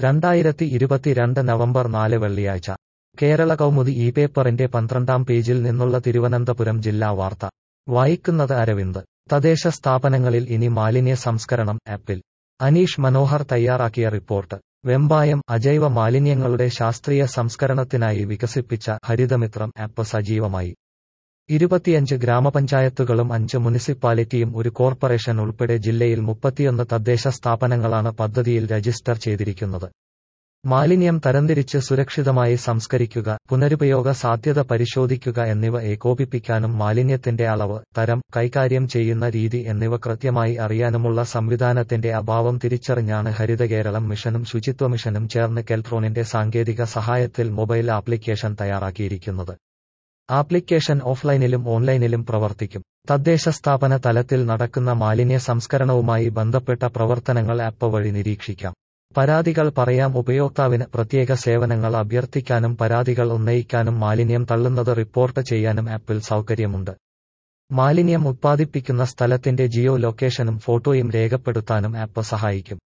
രണ്ടായിരത്തി ഇരുപത്തിരണ്ട് നവംബർ നാല് വെള്ളിയാഴ്ച കേരള കൗമുദി ഈ പേപ്പറിന്റെ പന്ത്രണ്ടാം പേജിൽ നിന്നുള്ള തിരുവനന്തപുരം ജില്ലാ വാർത്ത വായിക്കുന്നത് അരവിന്ദ് തദ്ദേശ സ്ഥാപനങ്ങളിൽ ഇനി മാലിന്യ സംസ്കരണം ആപ്പിൽ അനീഷ് മനോഹർ തയ്യാറാക്കിയ റിപ്പോർട്ട് വെമ്പായം അജൈവ മാലിന്യങ്ങളുടെ ശാസ്ത്രീയ സംസ്കരണത്തിനായി വികസിപ്പിച്ച ഹരിതമിത്രം ആപ്പ് സജീവമായി ഇരുപത്തിയഞ്ച് ഗ്രാമപഞ്ചായത്തുകളും അഞ്ച് മുനിസിപ്പാലിറ്റിയും ഒരു കോർപ്പറേഷൻ ഉൾപ്പെടെ ജില്ലയിൽ മുപ്പത്തിയൊന്ന് തദ്ദേശ സ്ഥാപനങ്ങളാണ് പദ്ധതിയിൽ രജിസ്റ്റർ ചെയ്തിരിക്കുന്നത് മാലിന്യം തരംതിരിച്ച് സുരക്ഷിതമായി സംസ്കരിക്കുക പുനരുപയോഗ സാധ്യത പരിശോധിക്കുക എന്നിവ ഏകോപിപ്പിക്കാനും മാലിന്യത്തിന്റെ അളവ് തരം കൈകാര്യം ചെയ്യുന്ന രീതി എന്നിവ കൃത്യമായി അറിയാനുമുള്ള സംവിധാനത്തിന്റെ അഭാവം തിരിച്ചറിഞ്ഞാണ് ഹരിതകേരളം മിഷനും ശുചിത്വ മിഷനും ചേർന്ന് കെൽട്രോണിന്റെ സാങ്കേതിക സഹായത്തിൽ മൊബൈൽ ആപ്ലിക്കേഷൻ തയ്യാറാക്കിയിരിക്കുന്നത് ആപ്ലിക്കേഷൻ ഓഫ്ലൈനിലും ഓൺലൈനിലും പ്രവർത്തിക്കും തദ്ദേശ സ്ഥാപന തലത്തിൽ നടക്കുന്ന മാലിന്യ സംസ്കരണവുമായി ബന്ധപ്പെട്ട പ്രവർത്തനങ്ങൾ ആപ്പ് വഴി നിരീക്ഷിക്കാം പരാതികൾ പറയാം ഉപയോക്താവിന് പ്രത്യേക സേവനങ്ങൾ അഭ്യർത്ഥിക്കാനും പരാതികൾ ഉന്നയിക്കാനും മാലിന്യം തള്ളുന്നത് റിപ്പോർട്ട് ചെയ്യാനും ആപ്പിൽ സൗകര്യമുണ്ട് മാലിന്യം ഉത്പാദിപ്പിക്കുന്ന സ്ഥലത്തിന്റെ ജിയോ ലൊക്കേഷനും ഫോട്ടോയും രേഖപ്പെടുത്താനും ആപ്പ് സഹായിക്കും